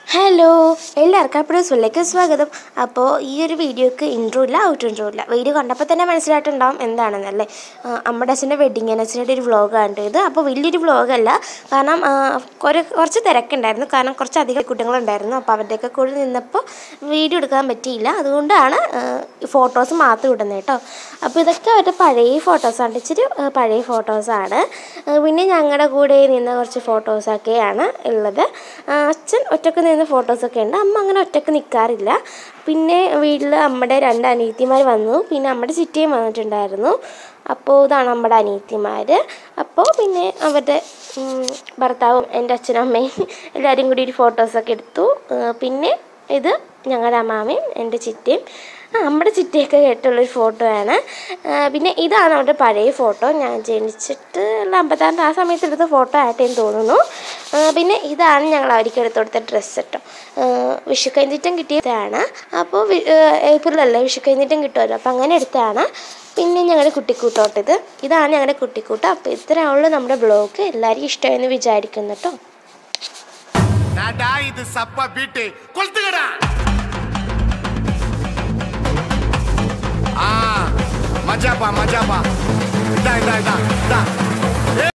hello എല്ലാവർക്കും അപ്പോഴും സുല്ലേക്ക് സ്വാഗതം അപ്പോൾ ഈ ഒരു വീഡിയോക്ക് ഇൻട്രോ ഇല്ല ഔട്ട് ഇൻട്രോ ഇല്ല വീഡിയോ കണ്ടപ്പോൾ തന്നെ മനസ്സിലായിട്ടുണ്ടാവും എന്താണെന്നല്ലേ ആ, അമ്മയുടെ അച്ഛൻ്റെ വെഡിങ് ആനിവേഴ്സറിയുടെ ഒരു വ്ളോഗാണ് ഇത് അപ്പോൾ വലിയൊരു വ്ളോഗല്ല കാരണം ആ, ഒരു കുറച്ച് തിരക്കുണ്ടായിരുന്നു കാരണം കുറച്ച് അധികം കുട്ടികളുണ്ടായിരുന്നു അപ്പോൾ അവരുടെയൊക്കെ കൂടെ നിന്നപ്പോൾ വീഡിയോ എടുക്കാൻ പറ്റിയില്ല അതുകൊണ്ടാണ് ഫോട്ടോസ് മാത്രം ഇടുന്നത് കേട്ടോ അപ്പോൾ ഇതൊക്കെ അവരുടെ പഴയ ഫോട്ടോസാണ് ഇച്ചിരി ആ, പഴയ ഫോട്ടോസാണ് പിന്നെ ഞങ്ങളുടെ കൂടെ നിന്ന കുറച്ച് ഫോട്ടോസൊക്കെയാണ് ഉള്ളത് ആ, അച്ഛൻ ഒറ്റക്ക് നിന്ന ഫോട്ടോസൊക്കെ ഉണ്ട് അമ്മ അങ്ങനെ ഒറ്റക്ക് നിൽക്കാറില്ല പിന്നെ വീട്ടിൽ അമ്മയുടെ രണ്ട് അനിയത്തിമാർ വന്നു പിന്നെ അമ്മയുടെ ചിറ്റയും വന്നിട്ടുണ്ടായിരുന്നു അപ്പോൾ ഇതാണ് നമ്മുടെ അനിയത്തിമാർ അപ്പോൾ പിന്നെ അവരുടെ ഉം, ഭർത്താവും എൻ്റെ അച്ഛനും അമ്മയും എല്ലാവരും കൂടി ഒരു ഫോട്ടോസൊക്കെ എടുത്തു ആ, പിന്നെ ഇത് ഞങ്ങളുടെ അമ്മാമയും എൻ്റെ ചിറ്റയും ആ നമ്മുടെ ചിറ്റയൊക്കെ കേട്ടുള്ളൊരു ഫോട്ടോ ആണ് ആ, പിന്നെ ഇതാണ് അവരുടെ പഴയ ഫോട്ടോ ഞാൻ ജനിച്ചിട്ട് ഉള്ള അമ്പത്താറിൻ്റെ ആ സമയത്ത് എടുത്ത ഫോട്ടോ ആയിട്ട് എനിക്ക് തോന്നുന്നു ആ, പിന്നെ ഇതാണ് ഞങ്ങൾ അവർക്ക് എടുത്ത് കൊടുത്ത ഡ്രസ്സ് കേട്ടോ വിഷു കൈനീറ്റം കിട്ടിയതാണ് അപ്പോൾ വി- ആ, ഏപ്രിലല്ലേ വിഷു കൈനീറ്റം കിട്ടുമല്ലോ അപ്പോൾ അങ്ങനെ എടുത്തതാണ് പിന്നെ ഞങ്ങളുടെ കുട്ടിക്കൂട്ടോട്ട് ഇത് ഇതാണ് ഞങ്ങളുടെ കുട്ടിക്കൂട്ടം അപ്പോൾ ഇത്രയുള്ള നമ്മുടെ ബ്ലോഗ് എല്ലാവർക്കും ഇഷ്ടമായെന്ന് വിചാരിക്കുന്നു കേട്ടോ நாடா இது சப்ப பீட்டு கொளுத்துக்கடா ஆ மஜாப்பா மஜாப்பா இதா இதா இதா இதா